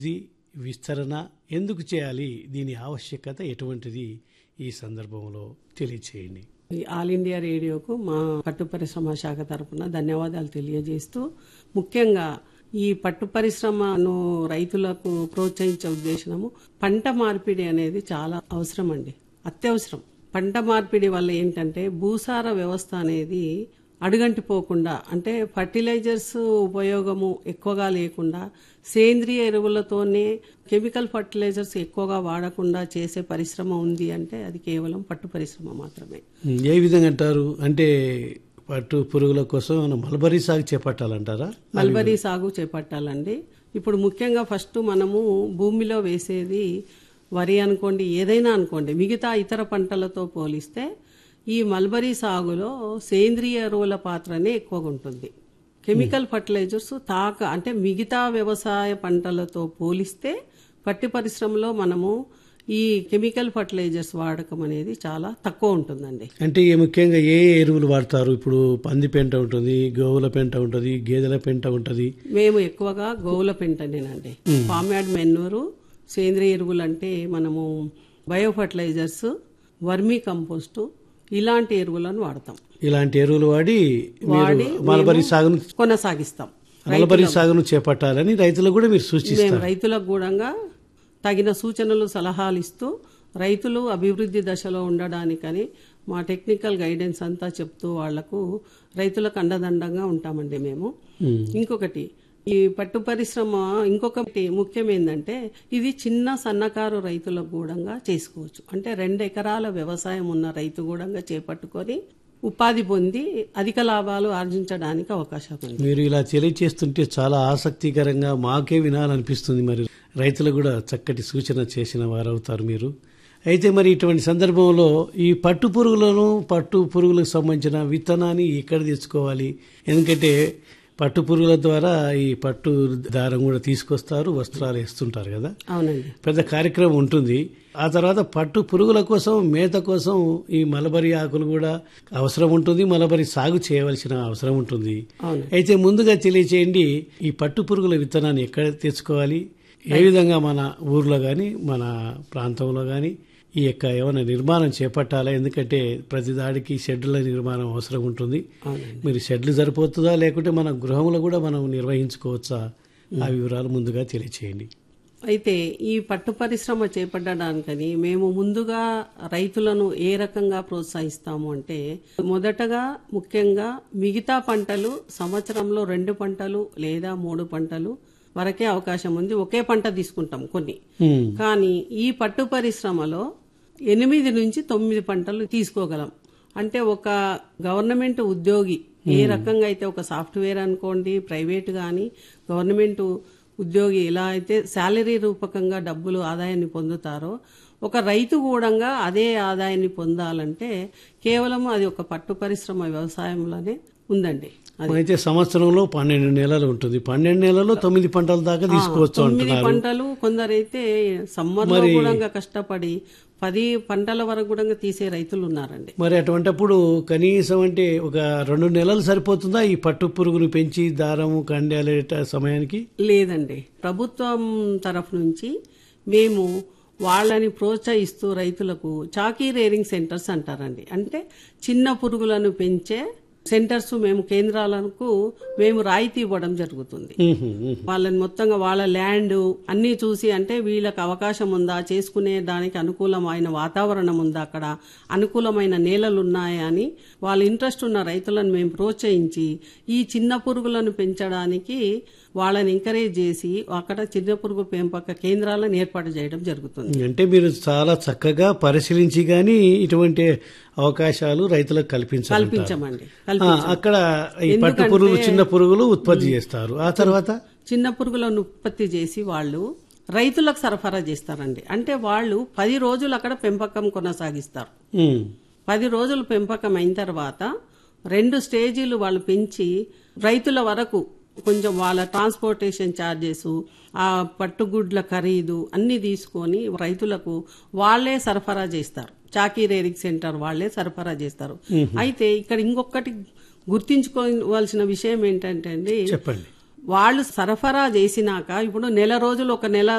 ఇది విస్తరణ ఎందుకు చేయాలి దీని ఆవశ్యకత ఎటువంటిది ఈ సందర్భంలో తెలియచేయండి ఈ ఆల్ ఇండియా రేడియోకు మా పట్టు పరిశ్రమ శాఖ తరపున ధన్యవాదాలు తెలియజేస్తూ ముఖ్యంగా ఈ పట్టు పరిశ్రమను రైతులకు ప్రోత్సహించే ఉద్దేశము పంట మార్పిడి అనేది చాలా అవసరం అండి అత్యవసరం పంట మార్పిడి వల్ల ఏంటంటే భూసార వ్యవస్థ అనేది అడుగంటిపోకుండా అంటే ఫర్టిలైజర్స్ ఉపయోగము ఎక్కువగా లేకుండా సేంద్రియ ఎరువులతోనే కెమికల్ ఫర్టిలైజర్స్ ఎక్కువగా వాడకుండా చేసే పరిశ్రమ ఉంది అంటే అది కేవలం పట్టు పరిశ్రమ మాత్రమే ఏ విధంగా అంటారు అంటే పట్టు పురుగుల కోసం మనం మల్బరీ సాగు చేపట్టాలంటారా మల్బరీ సాగు చేపట్టాలండి ఇప్పుడు ముఖ్యంగా ఫస్ట్ మనము భూమిలో వేసేది వరి అనుకోండి ఏదైనా అనుకోండి మిగతా ఇతర పంటలతో పోలిస్తే ఈ మల్బరీ సాగులో సేంద్రియ ఎరువుల పాత్రనే ఎక్కువగా ఉంటుంది కెమికల్ ఫర్టిలైజర్స్ తాక అంటే మిగతా వ్యవసాయ పంటలతో పోలిస్తే పట్టి పరిశ్రమలో మనము ఈ కెమికల్ ఫర్టిలైజర్స్ వాడకం అనేది చాలా తక్కువ ఉంటుందండి అంటే ఈ ముఖ్యంగా ఏ ఎరువులు వాడతారు ఇప్పుడు పంది పెంట ఉంటుంది గోవుల పెంట ఉంటుంది గేదెల పెంట ఉంటుంది మేము ఎక్కువగా గోవుల పెంటనేనండి ఫార్మాడ్ మెన్యూరు సేంద్రియ ఎరువులు అంటే మనము బయో ఫర్టిలైజర్స్ వర్మీ కంపోస్టు ఇలాంటి ఎరువులను వాడతాం ఇలాంటి ఎరువులు వాడి వాడి మీరు మల్బరీ సాగును కొనసాగిస్తాం మల్బరీ సాగును చేపట్టాలని రైతులకు కూడా మీరు సూచిస్తారు మేము రైతులకు కూడా తగిన సూచనలు సలహాలు ఇస్తూ రైతులు అభివృద్ధి దశలో ఉండడానికని మా టెక్నికల్ గైడెన్స్ అంతా చెప్తూ వాళ్లకు రైతులకు అండదండంగా ఉంటామండి మేము ఇంకొకటి ఈ పట్టు పరిశ్రమ ఇంకొకటి ముఖ్యం ఏంటంటే ఇది చిన్న సన్నకారు రైతులకు కూడా చేసుకోవచ్చు అంటే రెండు ఎకరాల వ్యవసాయం ఉన్న రైతు కూడా చేపట్టుకొని ఉపాధి పొంది అధిక లాభాలు ఆర్జించడానికి అవకాశం ఉంది మీరు ఇలా తెలియచేస్తుంటే చాలా ఆసక్తికరంగా మాకే వినాలనిపిస్తుంది మరి రైతులకు కూడా చక్కటి సూచన చేసిన వారవుతారు మీరు అయితే మరి ఇటువంటి సందర్భంలో ఈ పట్టు పురుగులను పట్టు పురుగులకు సంబంధించిన విత్తనాన్ని ఎక్కడ తెచ్చుకోవాలి ఎందుకంటే పట్టు పురుగుల ద్వారా ఈ పట్టు దారం కూడా తీసుకొస్తారు వస్త్రాలు వేస్తుంటారు కదా అవునండి పెద్ద కార్యక్రమం ఉంటుంది ఆ తర్వాత పట్టు పురుగుల కోసం మేత కోసం ఈ మలబరి ఆకులు కూడా అవసరం ఉంటుంది మలబరి సాగు చేయవలసిన అవసరం ఉంటుంది అవును అయితే ముందుగా తెలియచేయండి ఈ పట్టు పురుగుల విత్తనాన్ని ఎక్కడ తెచ్చుకోవాలి ఏ విధంగా మన ఊర్లో కానీ మన ప్రాంతంలో కానీ ఈ యొక్క ఏమైనా నిర్మాణం చేపట్టాలా ఎందుకంటే ప్రతి దాడికి షెడ్ల నిర్మాణం అవసరం ఉంటుంది అవునండి మీరు షెడ్లు సరిపోతుందా లేకుంటే మన గృహంలో కూడా మనం నిర్వహించుకోవచ్చా ఆ వివరాలు ముందుగా తెలియచేయండి అయితే ఈ పట్టు పరిశ్రమ చేపట్టడానికని మేము ముందుగా రైతులను ఏ రకంగా ప్రోత్సహిస్తాము అంటే మొదటగా ముఖ్యంగా మిగతా పంటలు సంవత్సరంలో రెండు పంటలు లేదా మూడు పంటలు వరకే అవకాశం ఉంది ఒకే పంట తీసుకుంటాం కొన్ని ఉమ్. కానీ ఈ పట్టు పరిశ్రమలో ఎనిమిది నుంచి తొమ్మిది పంటలు తీసుకోగలం అంటే ఒక గవర్నమెంట్ ఉద్యోగి ఏ రకంగా అయితే ఒక సాఫ్ట్వేర్ అనుకోండి ప్రైవేట్ కానీ గవర్నమెంట్ ఉద్యోగి ఎలా అయితే శాలరీ రూపకంగా డబ్బులు ఆదాయాన్ని పొందుతారో ఒక రైతు కూడా అదే ఆదాయాన్ని పొందాలంటే కేవలం అది ఒక పట్టు పరిశ్రమ వ్యవసాయంలోనే ఉందండి అది అయితే సంవత్సరంలో పన్నెండు నెలలు ఉంటుంది పన్నెండు నెలల్లో తొమ్మిది పంటల దాకా తీసుకోవచ్చు తొమ్మిది అంటున్నారు పంటలు కొందరైతే సమ్మర్ లో కూడా కష్టపడి పది పంటల వరకు కూడా తీసే రైతులు ఉన్నారండి మరి అటువంటప్పుడు కనీసం అంటే ఒక రెండు నెలలు సరిపోతుందా ఈ పట్టు పురుగును పెంచి దారము కండేలే సమయానికి లేదండి ప్రభుత్వం తరఫు నుంచి మేము వాళ్ళని ప్రోత్సహిస్తూ రైతులకు చాకీ రేరింగ్ సెంటర్స్ అంటారండి అంటే చిన్న పురుగులను పెంచే సెంటర్స్ మేము కేంద్రాలకు మేము రాయితీ ఇవ్వడం జరుగుతుంది ఉహు, ఉహు. వాళ్ళని మొత్తంగా వాళ్ళ ల్యాండ్ అన్ని చూసి అంటే వీళ్ళకి అవకాశం ఉందా చేసుకునే దానికి అనుకూలమైన వాతావరణం ఉందా అక్కడ అనుకూలమైన నేలలు ఉన్నాయా అని వాళ్ళ ఇంట్రెస్ట్ ఉన్న రైతులను మేము ప్రోత్సహించి ఈ చిన్న పురుగులను పెంచడానికి వాళ్ళని ఎంకరేజ్ చేసి అక్కడ చిన్న పురుగు పెంపక కేంద్రాలను ఏర్పాటు చేయడం జరుగుతుంది అంటే మీరు చాలా చక్కగా పరిశీలించి గాని ఇటువంటి అవకాశాలు రైతులకు కల్పించాలి కల్పించమండి ఆ, అక్కడ ఈ పట్టు పురుగులు చిన్న పురుగులు ఉత్పత్తి చేస్తారు ఆ తర్వాత చిన్న పురుగులను ఉత్పత్తి చేసి వాళ్ళు రైతులకు సరఫరా చేస్తారండి అంటే వాళ్ళు పది రోజులు అక్కడ పెంపకం కొనసాగిస్తారు ఉమ్, పది రోజులు పెంపకం అయిన తర్వాత రెండు స్టేజీలు వాళ్ళు పెంచి రైతుల వరకు కొంచెం వాళ్ళ ట్రాన్స్పోర్టేషన్ ఛార్జెస్ ఆ పట్టుగుడ్ల ఖరీదు అన్ని తీసుకొని రైతులకు వాళ్ళే సరఫరా చేస్తారు చాకీ రేరింగ్ సెంటర్ వాళ్ళే సరఫరా చేస్తారు అయితే ఇక్కడ ఇంకొకటి గుర్తించుకోవాల్సిన విషయం ఏంటంటే అండి చెప్పండి వాళ్ళు సరఫరా చేసినాక ఇప్పుడు నెల రోజులు ఒక నెల